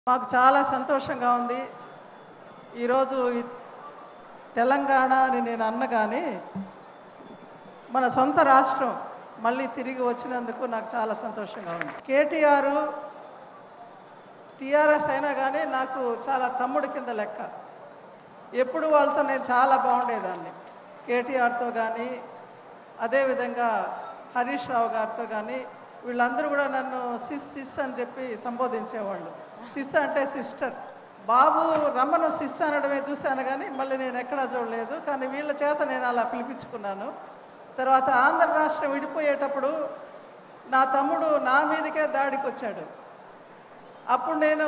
మాకు చాలా సంతోషంగా ఉంది ఈరోజు ఈ తెలంగాణ అని నేను అన్న కానీ మన సొంత రాష్ట్రం మళ్ళీ తిరిగి వచ్చినందుకు నాకు చాలా సంతోషంగా ఉంది కేటీఆర్ టీఆర్ఎస్ అయినా కానీ నాకు చాలా తమ్ముడి కింద లెక్క ఎప్పుడు వాళ్ళతో నేను చాలా బాగుండేదాన్ని కేటీఆర్తో కానీ అదేవిధంగా హరీష్ రావు గారితో కానీ వీళ్ళందరూ కూడా నన్ను సిస్ సిస్ అని చెప్పి సంబోధించేవాళ్ళు సిస్ అంటే సిస్టర్ బాబు రమ్మను సిస్ అనడమే చూశాను కానీ మళ్ళీ నేను ఎక్కడా చూడలేదు కానీ వీళ్ళ చేత నేను అలా పిలిపించుకున్నాను తర్వాత ఆంధ్ర రాష్ట్రం విడిపోయేటప్పుడు నా తమ్ముడు నా మీదకే దాడికి వచ్చాడు అప్పుడు నేను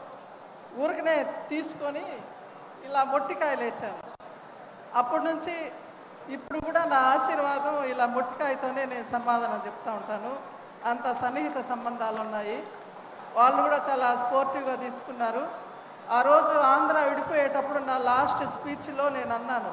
ఊరికనే తీసుకొని ఇలా మొట్టికాయలు వేశాను అప్పటి నుంచి ఇప్పుడు కూడా నా ఆశీర్వాదం ఇలా మొట్టికాయతోనే నేను సమాధానం చెప్తా ఉంటాను అంత సన్నిహిత సంబంధాలు ఉన్నాయి వాళ్ళు కూడా చాలా స్పోర్టివ్గా తీసుకున్నారు ఆ రోజు ఆంధ్ర విడిపోయేటప్పుడు నా లాస్ట్ స్పీచ్లో నేను అన్నాను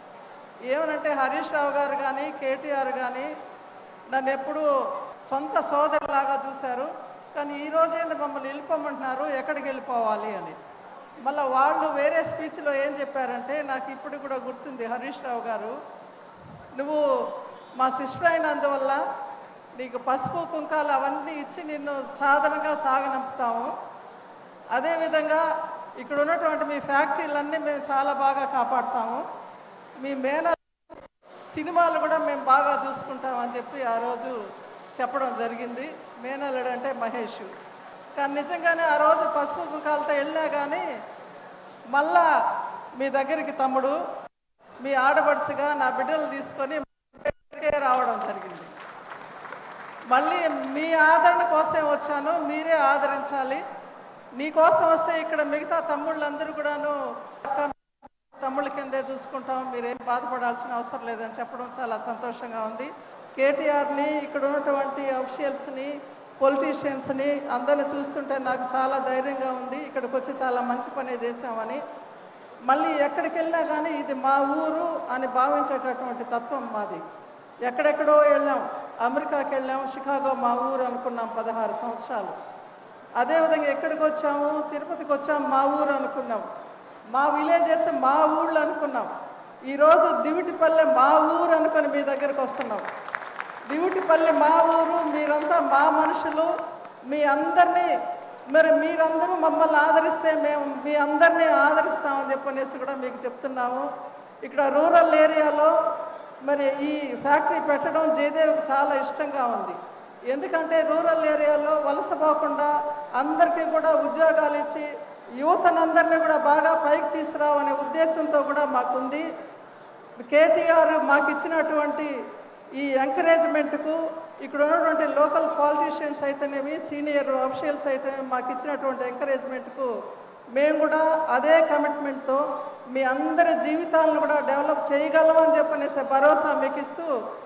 ఏమనంటే హరీష్ రావు గారు కానీ కేటీఆర్ కానీ నన్ను ఎప్పుడూ సొంత సోదరులాగా చూశారు కానీ ఈ రోజేంది మమ్మల్ని వెళ్ళిపోమంటున్నారు ఎక్కడికి వెళ్ళిపోవాలి అని మళ్ళీ వాళ్ళు వేరే స్పీచ్లో ఏం చెప్పారంటే నాకు ఇప్పుడు కూడా గుర్తుంది హరీష్ రావు గారు నువ్వు మా సిస్టర్ అయినందువల్ల నీకు పసుపు కుంకాలు అవన్నీ ఇచ్చి నిన్ను సాధారణంగా సాగనంపుతాము అదేవిధంగా ఇక్కడ ఉన్నటువంటి మీ ఫ్యాక్టరీలన్నీ మేము చాలా బాగా కాపాడుతాము మీ మేన సినిమాలు కూడా మేము బాగా చూసుకుంటామని చెప్పి ఆ రోజు చెప్పడం జరిగింది మేనల్లుడు అంటే మహేష్ కానీ నిజంగానే ఆ రోజు పసుపు కుంకాలతో వెళ్ళినా కానీ మళ్ళా మీ దగ్గరికి తమ్ముడు మీ ఆడపడుచుగా నా బిడ్డలు తీసుకొని మా దగ్గరికే రావడం జరిగింది మళ్ళీ మీ ఆదరణ కోసమే వచ్చాను మీరే ఆదరించాలి నీ కోసం వస్తే ఇక్కడ మిగతా తమ్ముళ్ళందరూ కూడాను అక్క తమ్ముళ్ళ కిందే చూసుకుంటాం మీరేం బాధపడాల్సిన అవసరం లేదని చెప్పడం చాలా సంతోషంగా ఉంది కేటీఆర్ని ఇక్కడ ఉన్నటువంటి అఫీషియల్స్ని పొలిటీషియన్స్ని అందరిని చూస్తుంటే నాకు చాలా ధైర్యంగా ఉంది ఇక్కడికి వచ్చి చాలా మంచి పని చేశామని మళ్ళీ ఎక్కడికి వెళ్ళినా కానీ ఇది మా ఊరు అని భావించేటటువంటి తత్వం మాది ఎక్కడెక్కడో వెళ్ళాం అమెరికాకి వెళ్ళాం షికాగో మా ఊరు అనుకున్నాం పదహారు సంవత్సరాలు అదేవిధంగా ఎక్కడికి వచ్చాము తిరుపతికి వచ్చాం మా ఊరు అనుకున్నాం మా విలేజెస్ మా ఊళ్ళు అనుకున్నాం ఈరోజు దివిటిపల్లె మా ఊరు అనుకొని మీ దగ్గరకు వస్తున్నాం దివిటిపల్లి మా ఊరు మీరంతా మా మనుషులు మీ అందరినీ మరి మీరందరూ మమ్మల్ని ఆదరిస్తే మేము మీ అందరినీ ఆదరిస్తామని చెప్పనేసి కూడా మీకు చెప్తున్నాము ఇక్కడ రూరల్ ఏరియాలో మరి ఈ ఫ్యాక్టరీ పెట్టడం జయదేవ్కి చాలా ఇష్టంగా ఉంది ఎందుకంటే రూరల్ ఏరియాలో వలస పోకుండా అందరికీ కూడా ఉద్యోగాలు ఇచ్చి యువతనందరినీ కూడా బాగా పైకి తీసుకురావనే ఉద్దేశంతో కూడా మాకుంది కేటీఆర్ మాకు ఇచ్చినటువంటి ఈ ఎంకరేజ్మెంట్కు ఇక్కడ ఉన్నటువంటి లోకల్ పాలిటీషియన్స్ అయితేనేమి సీనియర్ అఫీషియల్స్ అయితేనేమి మాకు ఇచ్చినటువంటి ఎంకరేజ్మెంట్కు మేము కూడా అదే కమిట్మెంట్తో మీ అందరి జీవితాలను కూడా డెవలప్ చేయగలమని చెప్పనేసి భరోసా మీకు ఇస్తూ